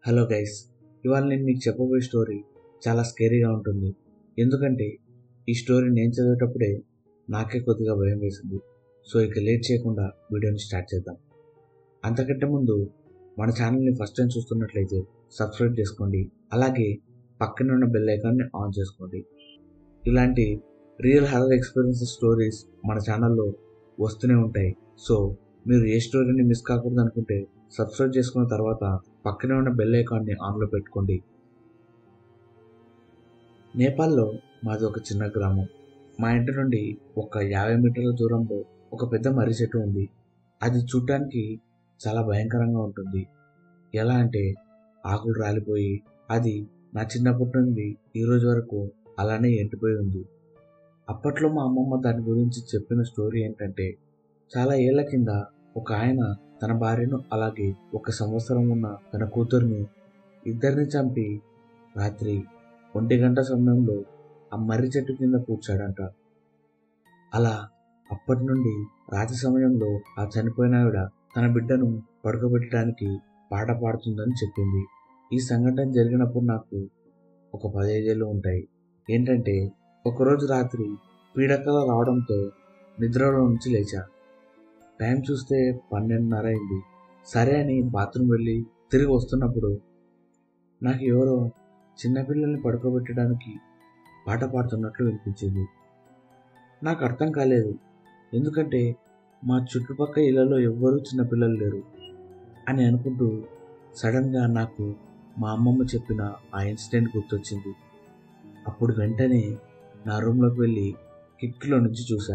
hello guys ఇవాళ నేను మీకు చెప్పబోయే స్టోరీ చాలా స్కేరీగా ఉంటుంది ఎందుకంటే ఈ స్టోరీ నేను చదివేటప్పుడే నాకే కొద్దిగా భయం వేసింది సో ఇక లేట్ చేయకుండా వీడియోని స్టార్ట్ చేద్దాం అంతకంటే ముందు మన ఛానల్ని ఫస్ట్ టైం చూస్తున్నట్లయితే సబ్స్క్రైబ్ చేసుకోండి అలాగే పక్కన ఉన్న బెల్ ఐకాన్ని ఆన్ చేసుకోండి ఇలాంటి రియల్ హర్రర్ ఎక్స్పీరియన్సెస్ స్టోరీస్ మన ఛానల్లో వస్తూనే ఉంటాయి సో మీరు ఏ స్టోరీని మిస్ కాకూడదు అనుకుంటే సబ్స్క్రైబ్ చేసుకున్న తర్వాత పక్కనే ఉన్న బెల్ ఐకాన్ని ఆన్లో పెట్టుకోండి నేపాల్లో మాది ఒక చిన్న గ్రామం మా ఇంటి నుండి ఒక యాభై మీటర్ల దూరంలో ఒక పెద్ద మర్రి చెట్టు ఉంది అది చూడ్డానికి చాలా భయంకరంగా ఉంటుంది ఎలా అంటే ఆకులు రాలిపోయి అది నా చిన్నప్పటి నుండి ఈ రోజు వరకు అలానే ఎండిపోయి ఉంది అప్పట్లో మా అమ్మమ్మ దాని గురించి చెప్పిన స్టోరీ ఏంటంటే చాలా ఏళ్ల కింద ఒక ఆయన తన భార్యను అలాగే ఒక సంవత్సరం ఉన్న తన కూతుర్ని ఇద్దరిని చంపి రాత్రి ఒంటి గంట సమయంలో ఆ మర్రి చెట్టు కింద కూర్చాడంట అలా అప్పటి నుండి రాత్రి సమయంలో ఆ చనిపోయిన ఆవిడ తన బిడ్డను పడుకోబెట్టడానికి పాట పాడుతుందని చెప్పింది ఈ సంఘటన జరిగినప్పుడు నాకు ఒక పదిహేదేళ్ళు ఉంటాయి ఏంటంటే ఒకరోజు రాత్రి పీడకల రావడంతో నిద్రలో నుంచి లేచా టైం చూస్తే పన్నెండున్నర అయింది సరే అని బాత్రూమ్ వెళ్ళి తిరిగి వస్తున్నప్పుడు నాకు ఎవరో చిన్నపిల్లల్ని పడుకోబెట్టడానికి పాట పాడుతున్నట్లు వినిపించింది నాకు అర్థం కాలేదు ఎందుకంటే మా చుట్టుపక్కల ఇళ్లలో ఎవ్వరూ చిన్నపిల్లలు లేరు అని అనుకుంటూ సడన్గా నాకు మా అమ్మమ్మ చెప్పిన ఆ ఇన్సిడెంట్ గుర్తొచ్చింది అప్పుడు వెంటనే నా రూమ్లోకి వెళ్ళి కిటికీలో నుంచి చూశా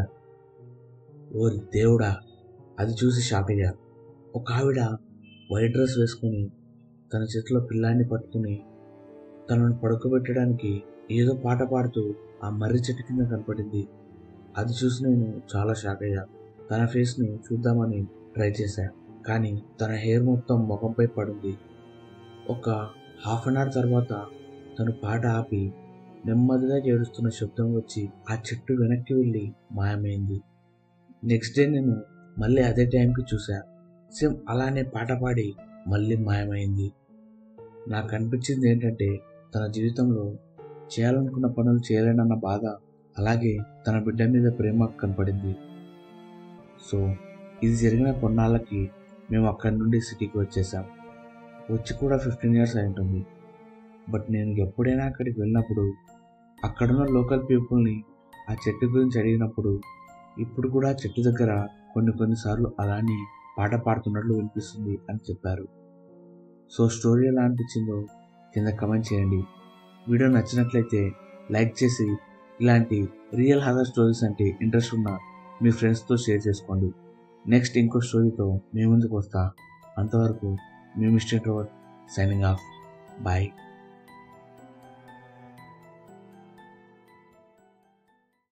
ఓరి దేవుడా అది చూసి షాక్ అయ్యా ఒక ఆవిడ వైట్ డ్రెస్ వేసుకుని తన చేతిలో పిల్లాన్ని పట్టుకుని తనను పడుకోబెట్టడానికి ఏదో పాట పాడుతూ ఆ మర్రి చెట్టు కింద కనపడింది అది చూసి నేను చాలా షాక్ అయ్యా తన ఫేస్ని చూద్దామని ట్రై చేశా కానీ తన హెయిర్ మొత్తం ముఖంపై పడింది ఒక హాఫ్ అన్ అవర్ తర్వాత తను పాట ఆపి నెమ్మదిగా ఏడుస్తున్న శబ్దం వచ్చి ఆ చెట్టు వెనక్కి వెళ్ళి మాయమైంది నెక్స్ట్ డే నేను మళ్ళీ అదే టైంకి చూసా సేమ్ అలానే పాట పాడి మళ్ళీ మాయమైంది నాకు అనిపించింది ఏంటంటే తన జీవితంలో చేయాలనుకున్న పనులు చేయలేనన్న బాధ అలాగే తన బిడ్డ మీద ప్రేమ కనపడింది సో ఇది జరిగిన కొన్నాళ్ళకి మేము అక్కడి నుండి సిటీకి వచ్చేసాం వచ్చి కూడా ఫిఫ్టీన్ ఇయర్స్ అయి ఉంటుంది బట్ నేను ఎప్పుడైనా అక్కడికి వెళ్ళినప్పుడు అక్కడున్న లోకల్ పీపుల్ని ఆ చెట్టు గురించి అడిగినప్పుడు ఇప్పుడు కూడా చెట్టు దగ్గర కొన్ని కొన్నిసార్లు అలానే పాట పాడుతున్నట్లు వినిపిస్తుంది అని చెప్పారు సో స్టోరీ ఎలా అనిపించిందో కింద కమెంట్ చేయండి వీడియో నచ్చినట్లయితే లైక్ చేసి ఇలాంటి రియల్ హర్రర్ స్టోరీస్ అంటే ఇంట్రెస్ట్ ఉన్న మీ ఫ్రెండ్స్తో షేర్ చేసుకోండి నెక్స్ట్ ఇంకో స్టోరీతో మీ ముందుకు వస్తా అంతవరకు మీ mister Road signing off bye